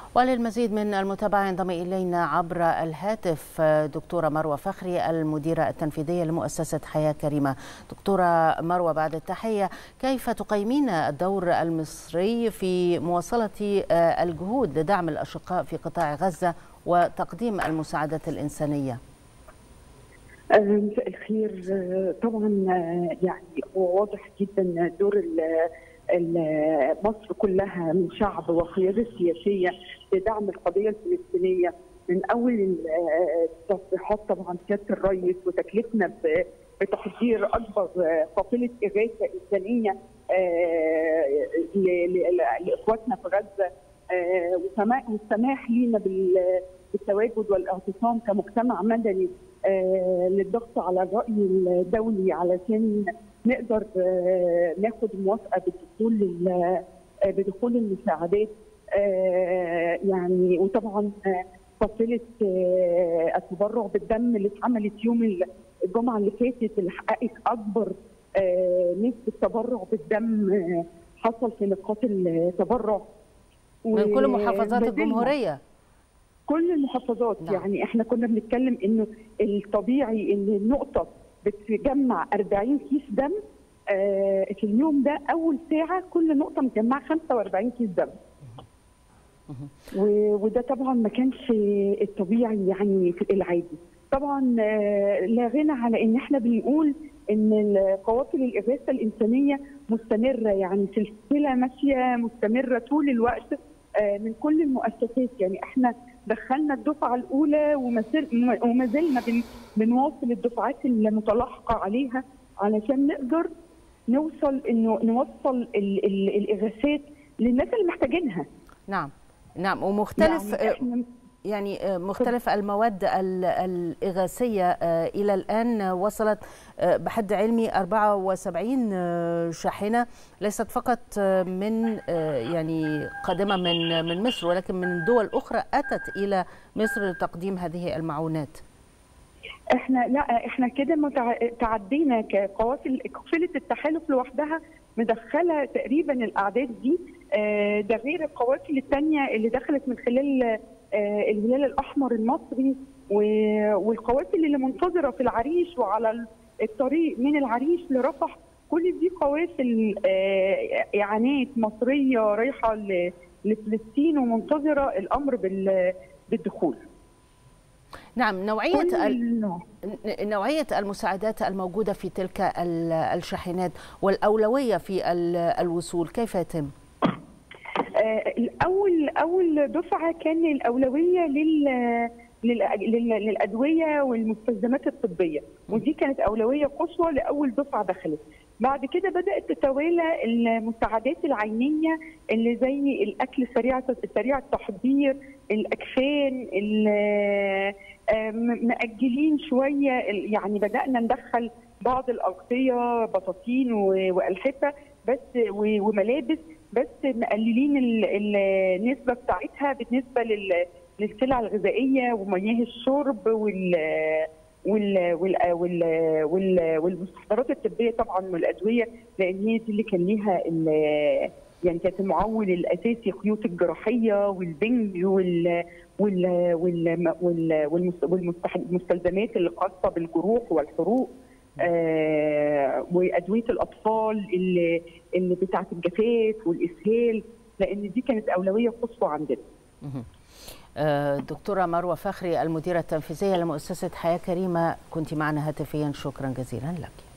وللمزيد من المتابعة ينضم إلينا عبر الهاتف دكتورة مروة فخري المديرة التنفيذية لمؤسسة حياة كريمة دكتورة مروة بعد التحية كيف تقيمين الدور المصري في مواصلة الجهود لدعم الأشقاء في قطاع غزة وتقديم المساعدات الإنسانية مساء الخير طبعا يعني هو واضح جدا دور مصر كلها من شعب وقياده سياسيه لدعم القضيه الفلسطينيه من اول التصريحات طبعا سياده الرئيس وتكليفنا بتحضير اكبر قافله اغاثه انسانيه لاخواتنا في غزه والسماح لينا بالتواجد والاعتصام كمجتمع مدني للضغط على الراي الدولي علشان نقدر ناخد موافقه بدخول بدخول المساعدات يعني وطبعا قافله التبرع بالدم اللي اتعملت يوم الجمعه اللي فاتت اللي حققت اكبر نسبه تبرع بالدم حصل في نقاط التبرع من كل محافظات الجمهوريه كل المحافظات نعم. يعني احنا كنا بنتكلم انه الطبيعي ان النقطه بتجمع 40 كيس دم آه في اليوم ده اول ساعه كل نقطه مجمعه 45 كيس دم وده طبعا ما كانش الطبيعي يعني في العادي طبعا آه لا غنى على ان احنا بنقول ان قوافل الاغاثه الانسانيه مستمره يعني سلسله ماشيه مستمره طول الوقت آه من كل المؤسسات يعني احنا دخلنا الدفعه الاولى وما زلنا بنواصل الدفعات المتلاحقه عليها علشان نقدر نوصل انه نوصل ال ال الاغاثات للناس اللي محتاجينها. نعم نعم ومختلف يعني, يعني مختلف المواد الإغاثية إلى الآن وصلت بحد علمي 74 شاحنة ليست فقط من يعني قادمة من من مصر ولكن من دول أخرى أتت إلى مصر لتقديم هذه المعونات احنا لا احنا كده تعدينا كقوافل قافله التحالف لوحدها مدخله تقريبا الاعداد دي ده غير القوافل الثانيه اللي دخلت من خلال الهلال الاحمر المصري والقوافل اللي منتظره في العريش وعلى الطريق من العريش لرفح كل دي قوافل اعانات مصريه رايحه لفلسطين ومنتظره الامر بالدخول. نعم نوعية نوعية المساعدات الموجودة في تلك الشاحنات والأولوية في الوصول كيف يتم؟ الاول اول دفعه كان الاولويه لل للادويه والمستلزمات الطبيه ودي كانت اولويه قصوى لاول دفعه دخلت بعد كده بدات تتوالى المساعدات العينيه اللي زي الاكل سريع سريع التحضير الاكفان مأجلين شويه يعني بدانا ندخل بعض الاغطيه بطاطين والحفه بس وملابس بس مقللين النسبه بتاعتها بالنسبه للسلع الغذائيه ومياه الشرب وال وال وال وال وال والمستحضرات الطبيه طبعا والادويه لان هي دي اللي كان ليها يعني كانت المعول الاساسي خيوط الجراحيه والبنج وال وال وال وال والمستلزمات اللي خاصه بالجروح والحروق آه وادويه الاطفال اللي اللي بتاعه الجفاف والاسهال لان دي كانت اولويه قصوى عندنا. دكتوره مروه فخري المديره التنفيذيه لمؤسسه حياه كريمه كنت معنا هاتفيا شكرا جزيلا لك.